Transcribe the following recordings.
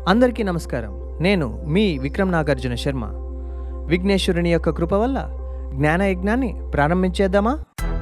అందరికీ నమస్కారం నేను మీ విక్రమ్ నాగార్జున శర్మ విఘ్నేశ్వరుని యొక్క కృప వల్ల జ్ఞాన యజ్ఞాన్ని ప్రారంభించేద్దామా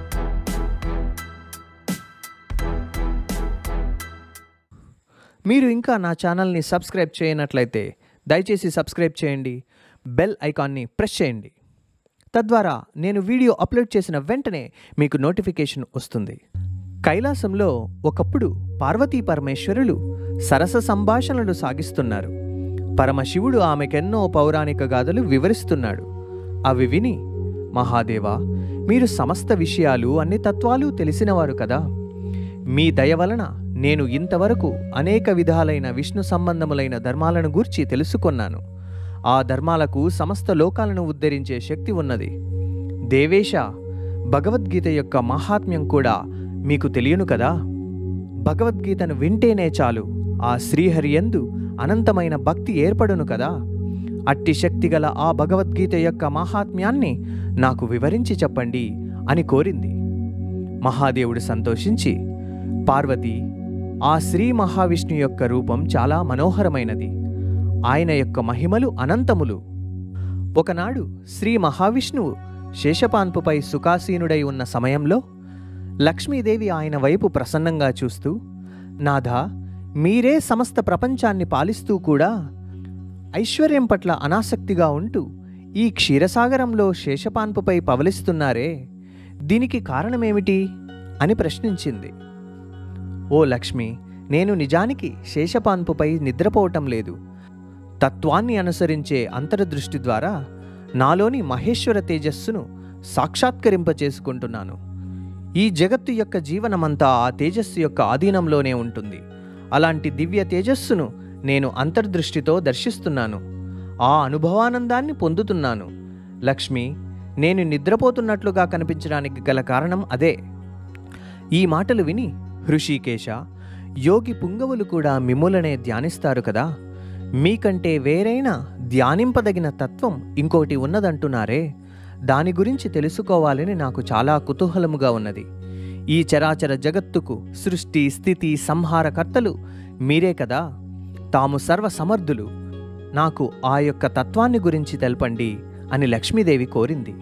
మీరు ఇంకా నా ఛానల్ని సబ్స్క్రైబ్ చేయనట్లయితే దయచేసి సబ్స్క్రైబ్ చేయండి బెల్ ఐకాన్ని ప్రెస్ చేయండి తద్వారా నేను వీడియో అప్లోడ్ చేసిన వెంటనే మీకు నోటిఫికేషన్ వస్తుంది కైలాసంలో ఒకప్పుడు పార్వతీ పరమేశ్వరులు సరస సంభాషణలు సాగిస్తున్నారు పరమశివుడు ఆమెకెన్నో పౌరాణిక గాథలు వివరిస్తున్నాడు అవి విని మహాదేవా మీరు సమస్త విషయాలు అన్ని తత్వాలు తెలిసినవారు కదా మీ దయ వలన నేను ఇంతవరకు అనేక విధాలైన విష్ణు సంబంధములైన ధర్మాలను గూర్చి తెలుసుకొన్నాను ఆ ధర్మాలకు సమస్త లోకాలను ఉద్ధరించే శక్తి ఉన్నది దేవేశ భగవద్గీత యొక్క మహాత్మ్యం కూడా మీకు తెలియను కదా భగవద్గీతను వింటేనే చాలు ఆ శ్రీహరియందు అనంతమైన భక్తి ఏర్పడును కదా అట్టి శక్తిగల ఆ భగవద్గీత యొక్క మహాత్మ్యాన్ని నాకు వివరించి చెప్పండి అని కోరింది మహాదేవుడు సంతోషించి పార్వతి ఆ శ్రీ మహావిష్ణు యొక్క రూపం చాలా మనోహరమైనది ఆయన యొక్క మహిమలు అనంతములు ఒకనాడు శ్రీ మహావిష్ణువు శేషపాన్పుపై సుఖాసీనుడై ఉన్న సమయంలో లక్ష్మీదేవి ఆయన వైపు ప్రసన్నంగా చూస్తూ నాథా మీరే సమస్త ప్రపంచాన్ని పాలిస్తూ కూడా ఐశ్వర్యం పట్ల అనాసక్తిగా ఉంటూ ఈ క్షీరసాగరంలో శేషపాన్పుపై పవలిస్తున్నారే దీనికి కారణమేమిటి అని ప్రశ్నించింది ఓ లక్ష్మి నేను నిజానికి శేషపాన్పుపై నిద్రపోవటం లేదు తత్వాన్ని అనుసరించే అంతర్దృష్టి ద్వారా నాలోని మహేశ్వర తేజస్సును సాక్షాత్కరింపచేసుకుంటున్నాను ఈ జగత్తు యొక్క జీవనమంతా ఆ తేజస్సు యొక్క ఆధీనంలోనే ఉంటుంది అలాంటి దివ్య తేజస్సును నేను అంతర్దృష్టితో దర్శిస్తున్నాను ఆ అనుభవానందాన్ని పొందుతున్నాను లక్ష్మి నేను నిద్రపోతున్నట్లుగా కనిపించడానికి గల కారణం అదే ఈ మాటలు విని హృషికేశ యోగి పుంగవులు కూడా మిమ్ములనే ధ్యానిస్తారు కదా మీకంటే వేరైన ధ్యానింపదగిన తత్వం ఇంకోటి ఉన్నదంటున్నారే దాని గురించి తెలుసుకోవాలని నాకు చాలా కుతూహలముగా ఉన్నది ఈ చరాచర జగత్తుకు సృష్టి స్థితి సంహారకర్తలు మీరే కదా తాము సర్వసమర్థులు నాకు ఆ యొక్క తత్వాన్ని గురించి తెలపండి అని లక్ష్మీదేవి కోరింది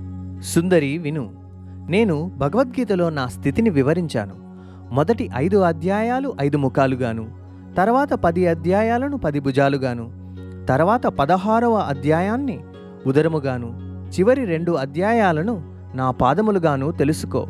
సుందరి విను నేను భగవద్గీతలో నా స్థితిని వివరించాను మొదటి ఐదు అధ్యాయాలు ఐదు ముఖాలుగాను తర్వాత పది అధ్యాయాలను పది భుజాలుగాను తర్వాత పదహారవ అధ్యాయాన్ని ఉదరముగాను చివరి రెండు అధ్యాయాలను నా పాదములుగాను తెలుసుకో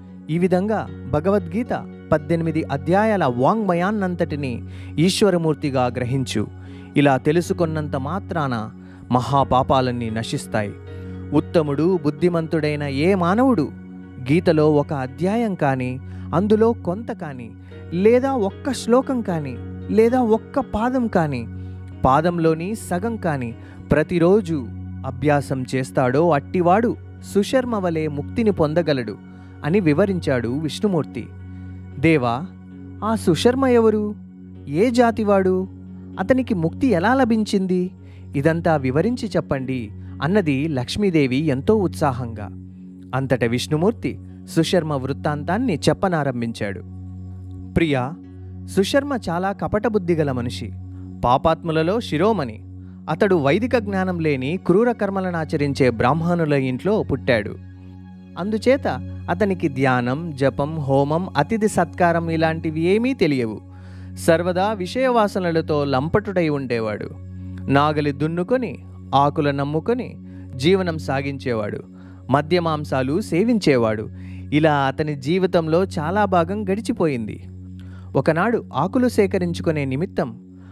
ఈ విధంగా భగవద్గీత పద్దెనిమిది అధ్యాయాల వాంగ్మయాన్నంతటిని ఈశ్వరమూర్తిగా గ్రహించు ఇలా తెలుసుకున్నంత మాత్రాన మహాపాపాలన్నీ నశిస్తాయి ఉత్తముడు బుద్ధిమంతుడైన ఏ మానవుడు గీతలో ఒక అధ్యాయం కానీ అందులో కొంత కానీ లేదా ఒక్క శ్లోకం కానీ లేదా ఒక్క పాదం కానీ పాదంలోని సగం కానీ ప్రతిరోజు అభ్యాసం చేస్తాడో అట్టివాడు సుశర్మ వలె ముక్తిని పొందగలడు అని వివరించాడు విష్ణుమూర్తి దేవా ఆ సుశర్మ ఎవరు ఏ జాతివాడు అతనికి ముక్తి ఎలా లభించింది ఇదంతా వివరించి చెప్పండి అన్నది లక్ష్మీదేవి ఎంతో ఉత్సాహంగా అంతట విష్ణుమూర్తి సుశర్మ వృత్తాంతాన్ని చెప్పనారంభించాడు ప్రియా సుశర్మ చాలా కపటబుద్ధి గల మనిషి పాపాత్ములలో శిరోమణి అతడు వైదిక జ్ఞానం లేని క్రూర కర్మలను ఆచరించే బ్రాహ్మణుల ఇంట్లో పుట్టాడు అందుచేత అతనికి ధ్యానం జపం హోమం అతిథి సత్కారం ఇలాంటివి ఏమీ తెలియవు సర్వదా విషయవాసనలతో లంపటుడై ఉండేవాడు నాగలి దున్నుకొని ఆకుల నమ్ముకొని జీవనం సాగించేవాడు మద్యమాంసాలు సేవించేవాడు ఇలా అతని జీవితంలో చాలా భాగం గడిచిపోయింది ఒకనాడు ఆకులు సేకరించుకునే నిమిత్తం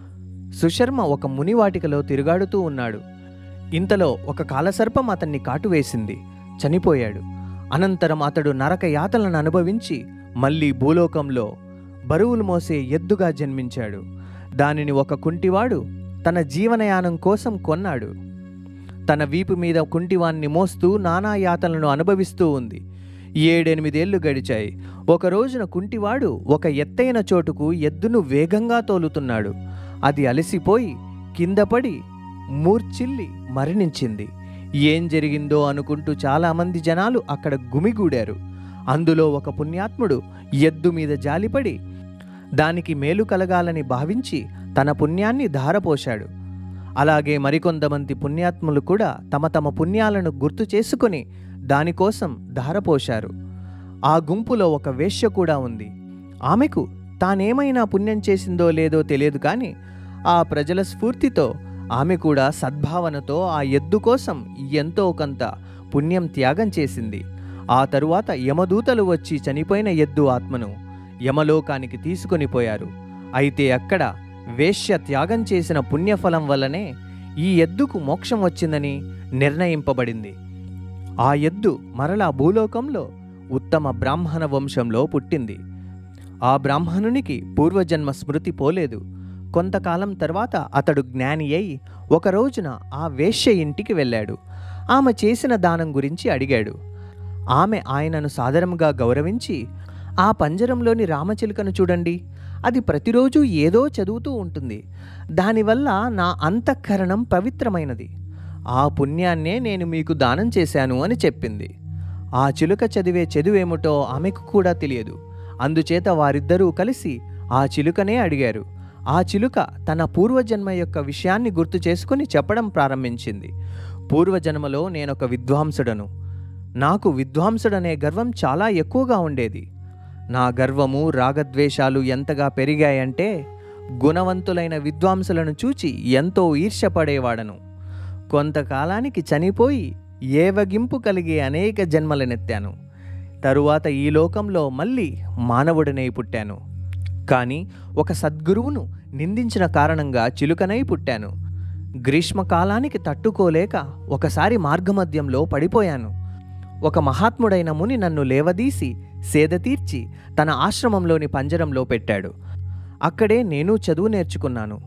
సుశర్మ ఒక మునివాటికలో తిరుగాడుతూ ఉన్నాడు ఇంతలో ఒక కాలసర్పం అతన్ని కాటువేసింది చనిపోయాడు అనంతరం అతడు నరక యాతలను అనుభవించి మళ్ళీ భూలోకంలో బరువులు మోసే ఎద్దుగా జన్మించాడు దానిని ఒక కుంటివాడు తన జీవనయానం కోసం కొన్నాడు తన వీపు మీద కుంటివాన్ని మోస్తూ నానా యాతలను అనుభవిస్తూ ఉంది ఏడెనిమిదేళ్లు గడిచాయి ఒక రోజున కుంటివాడు ఒక ఎత్తైన చోటుకు ఎద్దును వేగంగా తోలుతున్నాడు అది అలసిపోయి కిందపడి మూర్చిల్లి మరణించింది ఏం జరిగిందో అనుకుంటూ చాలామంది జనాలు అక్కడ గుమిగూడారు అందులో ఒక పుణ్యాత్ముడు ఎద్దు మీద జాలిపడి దానికి మేలు కలగాలని భావించి తన పుణ్యాన్ని ధారపోశాడు అలాగే మరికొంతమంది పుణ్యాత్ములు కూడా తమ తమ పుణ్యాలను గుర్తు చేసుకొని దానికోసం ధారపోశారు ఆ గుంపులో ఒక వేశ్య కూడా ఉంది ఆమెకు తానేమైనా పుణ్యం చేసిందో లేదో తెలియదు కానీ ఆ ప్రజల స్ఫూర్తితో ఆమె కూడా సద్భావనతో ఆ ఎద్దు కోసం ఎంతో కొంత పుణ్యం త్యాగం చేసింది ఆ తరువాత యమదూతలు వచ్చి చనిపోయిన ఎద్దు ఆత్మను యమలోకానికి తీసుకొని పోయారు అయితే అక్కడ వేశ్య త్యాగం చేసిన పుణ్యఫలం వల్లనే ఈ ఎద్దుకు మోక్షం వచ్చిందని నిర్ణయింపబడింది ఆ ఎద్దు మరలా భూలోకంలో ఉత్తమ బ్రాహ్మణ వంశంలో పుట్టింది ఆ బ్రాహ్మణునికి పూర్వజన్మ స్మృతి పోలేదు కొంతకాలం తర్వాత అతడు జ్ఞాని అయి ఒక రోజున ఆ వేశ్య ఇంటికి వెళ్ళాడు ఆమె చేసిన దానం గురించి అడిగాడు ఆమె ఆయనను సాదరంగా గౌరవించి ఆ పంజరంలోని రామచిలుకను చూడండి అది ప్రతిరోజు ఏదో చదువుతూ ఉంటుంది దానివల్ల నా అంతఃకరణం పవిత్రమైనది ఆ పుణ్యాన్నే నేను మీకు దానం చేశాను అని చెప్పింది ఆ చిలుక చదివే చదువేమిటో ఆమెకు కూడా తెలియదు అందుచేత వారిద్దరూ కలిసి ఆ చిలుకనే అడిగారు ఆ చిలుక తన పూర్వజన్మ యొక్క విషయాన్ని గుర్తు చేసుకుని చెప్పడం ప్రారంభించింది పూర్వజన్మలో నేనొక విద్వాంసుడను నాకు విద్వాంసుడనే గర్వం చాలా ఎక్కువగా ఉండేది నా గర్వము రాగద్వేషాలు ఎంతగా పెరిగాయంటే గుణవంతులైన విద్వాంసులను చూచి ఎంతో ఈర్ష్యపడేవాడను కొంతకాలానికి చనిపోయి ఏవగింపు కలిగే అనేక జన్మలనెత్తాను తరువాత ఈ లోకంలో మళ్ళీ మానవుడనై పుట్టాను కానీ ఒక సద్గురువును నిందించిన కారణంగా చిలుకనై పుట్టాను గ్రీష్మకాలానికి తట్టుకోలేక ఒకసారి మార్గమధ్యంలో పడిపోయాను ఒక మహాత్ముడైన ముని నన్ను లేవదీసి సేద తీర్చి తన ఆశ్రమంలోని పంజరంలో పెట్టాడు అక్కడే నేను చదువు నేర్చుకున్నాను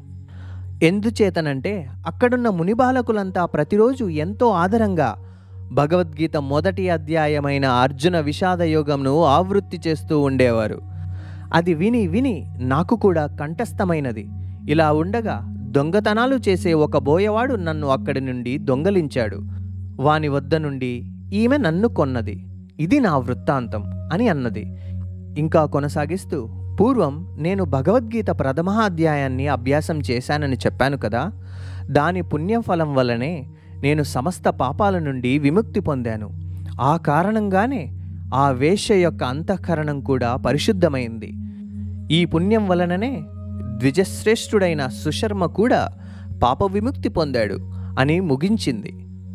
ఎందుచేతనంటే అక్కడున్న ముని బాలకులంతా ప్రతిరోజు ఎంతో ఆదరంగా భగవద్గీత మొదటి అధ్యాయమైన అర్జున విషాద యోగంను ఆవృత్తి చేస్తూ ఉండేవారు అది విని విని నాకు కూడా కంఠస్థమైనది ఇలా ఉండగా దొంగతనాలు చేసే ఒక బోయవాడు నన్ను అక్కడి నుండి దొంగలించాడు వాని వద్ద నుండి ఈమె నన్ను కొన్నది ఇది నా వృత్తాంతం అని అన్నది ఇంకా కొనసాగిస్తూ పూర్వం నేను భగవద్గీత ప్రథమ అధ్యాయాన్ని అభ్యాసం చేశానని చెప్పాను కదా దాని పుణ్యఫలం వల్లనే నేను సమస్త పాపాల నుండి విముక్తి పొందాను ఆ కారణంగానే ఆ వేశ్య యొక్క అంతఃకరణం కూడా పరిశుద్ధమైంది ఈ పుణ్యం వలననే ద్విజశ్రేష్ఠుడైన సుశర్మ కూడా పాప విముక్తి పొందాడు అని ముగించింది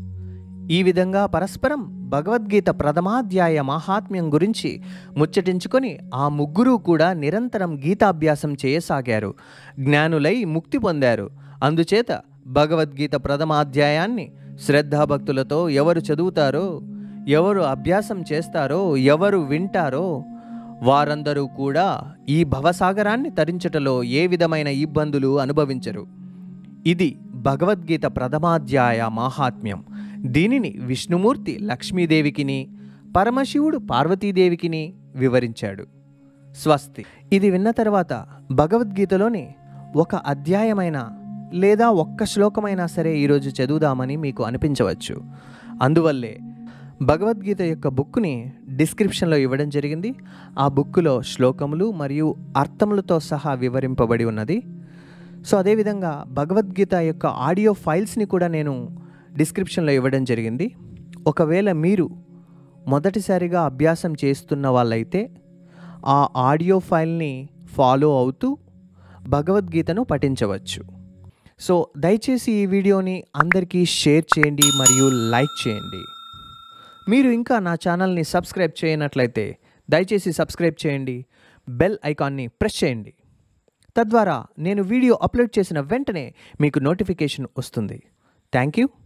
ఈ విధంగా పరస్పరం భగవద్గీత ప్రథమాధ్యాయ మాహాత్మ్యం గురించి ముచ్చటించుకొని ఆ ముగ్గురు కూడా నిరంతరం గీతాభ్యాసం చేయసాగారు జ్ఞానులై ముక్తి పొందారు అందుచేత భగవద్గీత ప్రథమాధ్యాయాన్ని శ్రద్ధాభక్తులతో ఎవరు చదువుతారో ఎవరు అభ్యాసం చేస్తారో ఎవరు వింటారో వారందరూ కూడా ఈ భవసాగరాన్ని తరించుటలో ఏ విధమైన ఇబ్బందులు అనుభవించరు ఇది భగవద్గీత ప్రథమాధ్యాయ మాహాత్మ్యం దీనిని విష్ణుమూర్తి లక్ష్మీదేవికిని పరమశివుడు పార్వతీదేవికిని వివరించాడు స్వస్తి ఇది విన్న తర్వాత భగవద్గీతలోని ఒక అధ్యాయమైన లేదా ఒక్క శ్లోకమైనా సరే ఈరోజు చదువుదామని మీకు అనిపించవచ్చు అందువల్లే భగవద్గీత యొక్క బుక్ని డిస్క్రిప్షన్లో ఇవ్వడం జరిగింది ఆ బుక్కులో శ్లోకములు మరియు అర్థములతో సహా వివరింపబడి ఉన్నది సో అదేవిధంగా భగవద్గీత యొక్క ఆడియో ఫైల్స్ని కూడా నేను డిస్క్రిప్షన్లో ఇవ్వడం జరిగింది ఒకవేళ మీరు మొదటిసారిగా అభ్యాసం చేస్తున్న వాళ్ళైతే ఆ ఆడియో ఫైల్ని ఫాలో అవుతూ భగవద్గీతను పఠించవచ్చు సో దయచేసి ఈ వీడియోని అందరికీ షేర్ చేయండి మరియు లైక్ చేయండి మీరు ఇంకా నా ఛానల్ని సబ్స్క్రైబ్ చేయనట్లయితే దయచేసి సబ్స్క్రైబ్ చేయండి బెల్ ఐకాన్ని ప్రెస్ చేయండి తద్వారా నేను వీడియో అప్లోడ్ చేసిన వెంటనే మీకు నోటిఫికేషన్ వస్తుంది థ్యాంక్ యూ